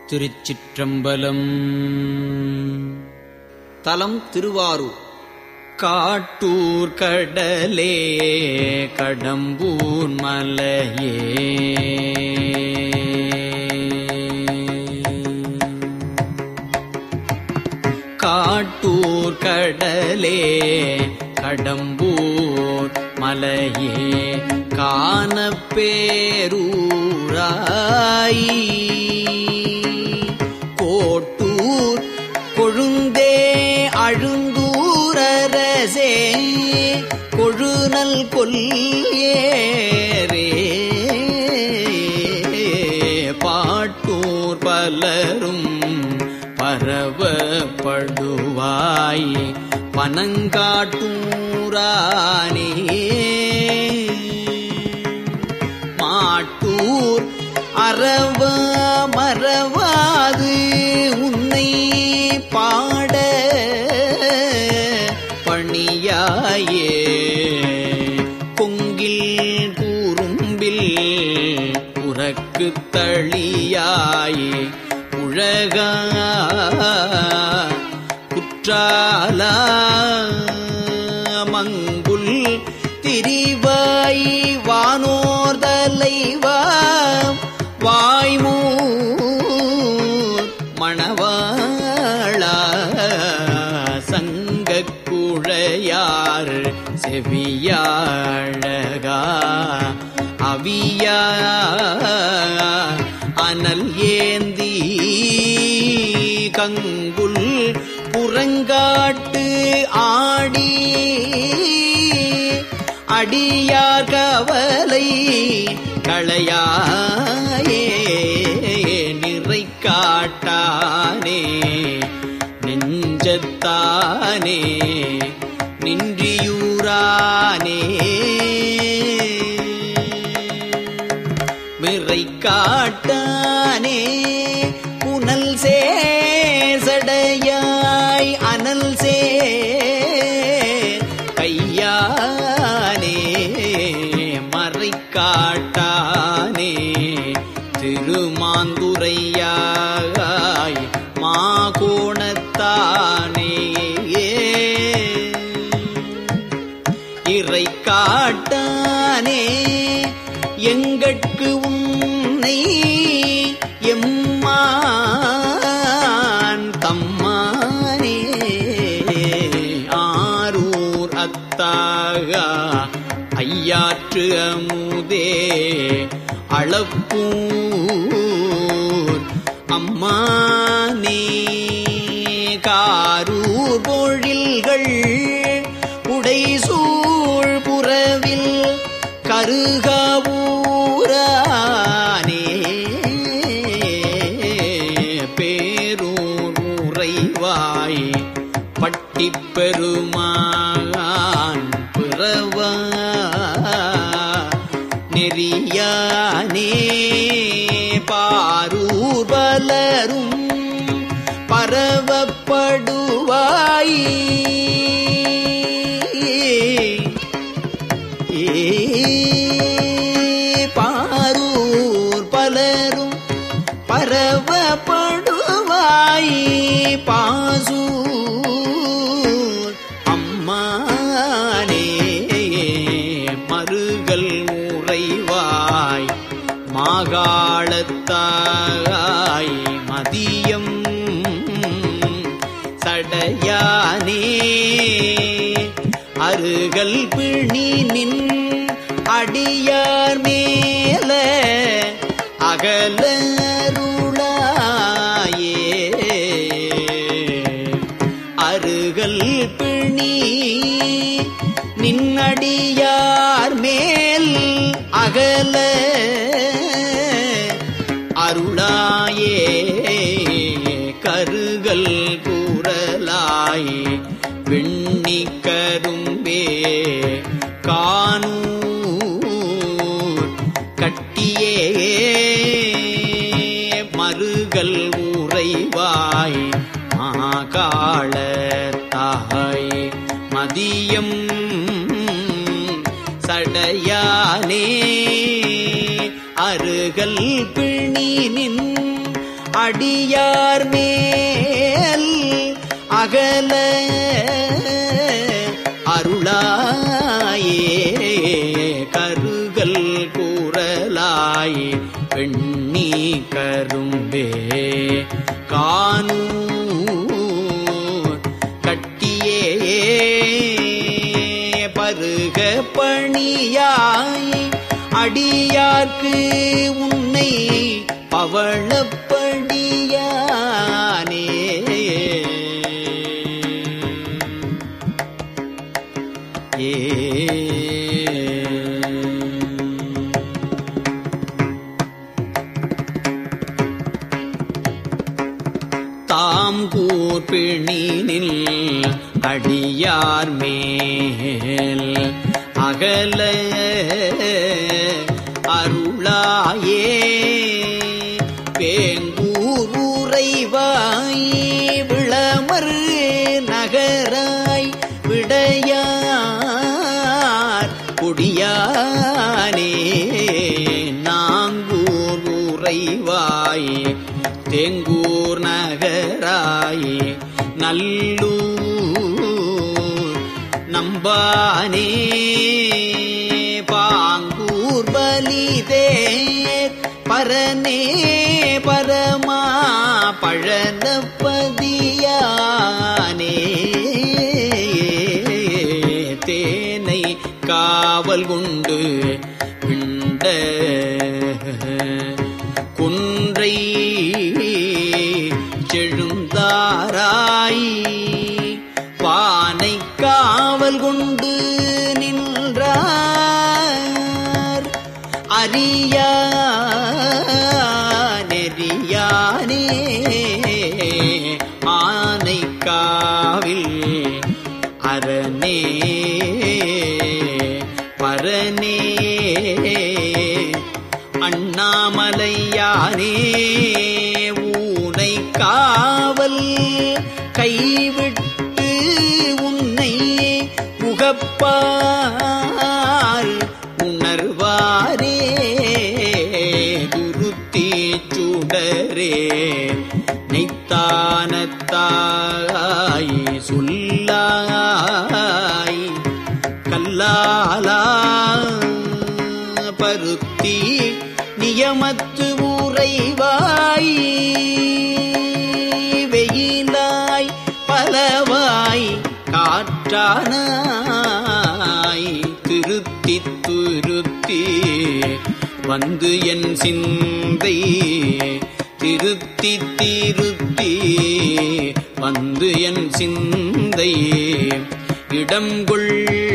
திருச்சிற்றம்பலம் தலம் திருவாரூர் காட்டூர் கடலே கடம்பூர் மலையே காட்டூர் கடலே கடம்பூர் மலையே காணப்பேரூராய் கோட்டூர் கொழுந்தே அழுந்தூரரசே கொழுநல் கொல்லேரே பாட்டூர் பலரும் பரவப்படுவாய் பனங்காட்டூரானே மாட்டூர் அறவ மறவாது உன்னை பாட பணியாயே பொங்கில் கூறும்பில் உறக்கு தளியாயே உழகா குற்றாலா மங்குல் திரிவாய் வானோர் தலைவா வாய்மூர் மணவாளா சங்கக் குழையார் செவியாழகா அவியா அனல் ஏந்தி கங்குல் புறங்காட்டு ஆடி அடியார் கவலை களையாயே நிறை காட்டானே நெஞ்சத்தானே நின்றியூரானே மிறை காட்டானே புனல் சேசடையாய் அனல் சே கையானே மறை காட்டானே திருமாந்துரையாய் மாகோணத்தானே இறை காட்டானே எங்கட்கு உன்னை எம்மான் தம்மானே ஆரூர் அத்தாகா ஐயாற்று அமுதே அளப்பூர் அம்மானே காரூர் பொழில்கள் உடைசூழ் புறவில் கருகாவூரானே பேரூர் உறைவாய் பட்டிப் பெருமான் பிறவா நெறியானே பாரூர் பலரும் பரவப்படுவாய் பாரூர் பலரும் பரவப்படுவாய் பாசூர் அம்மானே மருகல் உறைவாய் மாகாளத்தாய் மதியம் சடையானே அருகல் பிணி நின் அடியார் மேல அகலருளாயே அருகல் பிணி நின்னடியார் மேல் அகல அருளாயே கருகல் கூறலாய் வெண்ணி கரும்பே கானூர் கட்டியே மருகல் உறைவாய் மாகாள தாய் மதியம் சடையானே அருகல் பிணினின் அடியார் மேல் அகல அருளாயே கருகல் கூறலாய் பெண்ணி கரும்பே கானூர் கட்டியே பருக பணியாய் அடியார்க்கு உன்னை பவளப்படியானே ஏ தாம் கூர்பிணினில் அடியார் மேல் அகல அருளாயே பேங்கூர் உறைவாய் விளமர் நகராய் விடையார் குடியானே நாங்கூர் உறைவாய் தெங்கூர் நகராய் நல்லூர் நம்பானே பாங்கூர் பலிதேர் பரனே பரமா பழனப்பதியானே தேனை காவல் கொண்டு விண்ட குன்றை செழுந்தாராய் பானை காவல் கொண்டு நின்றார் அரியா நெறியானே ஆனை காவில் அரணே பரனே அண்ணாமலையானே ஊனை காவல் கைவிட்டு உன்னை உகப்பார் உணர்வாரே குருத்தி சுடரே நெய்த்தானத்தாய் சொல்லாய் கல்லாலா பருத்தி நியமத்து உறைவாய் வெயிலாய் பலவாய் காற்றானாய் திருத்தி துருத்தி வந்து என் சிந்தை திருத்தி திருத்தி வந்து என் சிந்தை இடங்கொள்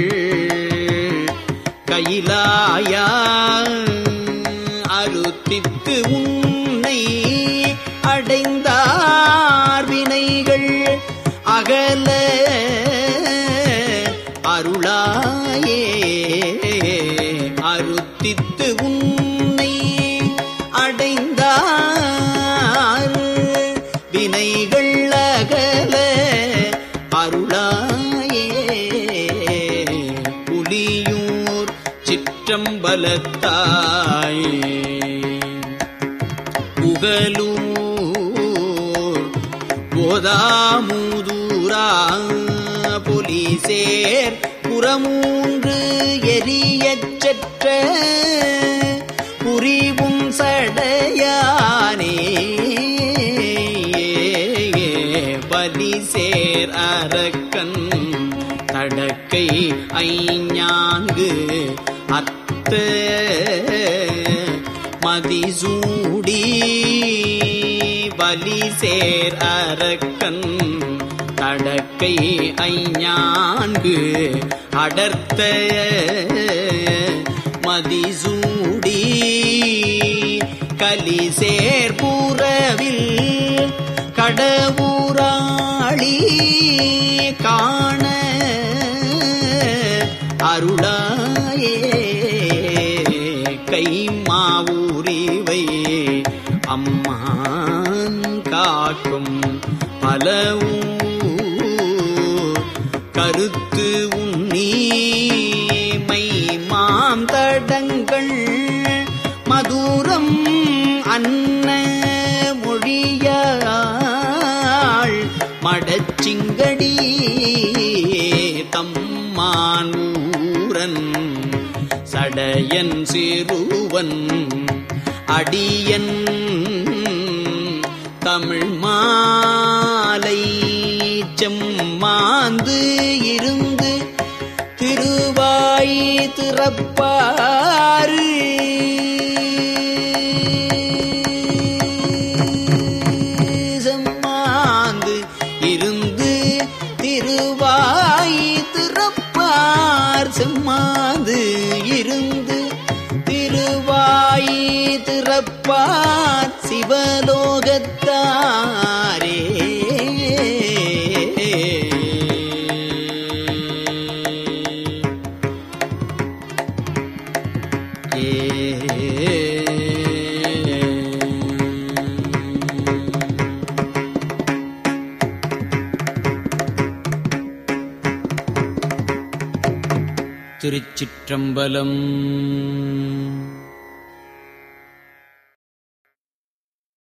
கையிலாயா அருத்தித்து உன்னை அடைந்தார் வினைகள் அகல அருளாயே அருத்தித்து உன்னை அடைந்தார் வினைகள் அகல அருளாயே புலியூர் சிற்றம்பலத்தாய் புகலூர் போதாமூதூரா புலிசேர் புறமூன்று எரியச் செற்ற புரிவும் சடையானே பலிசேர் அரக்கன் தடக்கை ஐஞான்கு அத்த மதிசூடி பலிசேர் அரக்கன் தடக்கை ஐஞான்கு அடர்த்த மதிசூடி கலிசேர் புறவில் கடவுராளி காண அருளாயே கை மாவூரிவை அம்மான் காட்டும் பலவும் கருத்து உன்னீமை மாம் தடங்கள் மதுரம் அன்ன மொழிய பூவன் அடியன் தமிழ் மாலை செம்மாந்து இருந்து திருவாய் திறப்பாறு செம்மாந்து இருந்து திருவாய் திறப்பார் செம்மாந்து இருந்து திருவாய் திறப்பார் சிவலோகத்தாரே திருச்சிற்றம்பலம்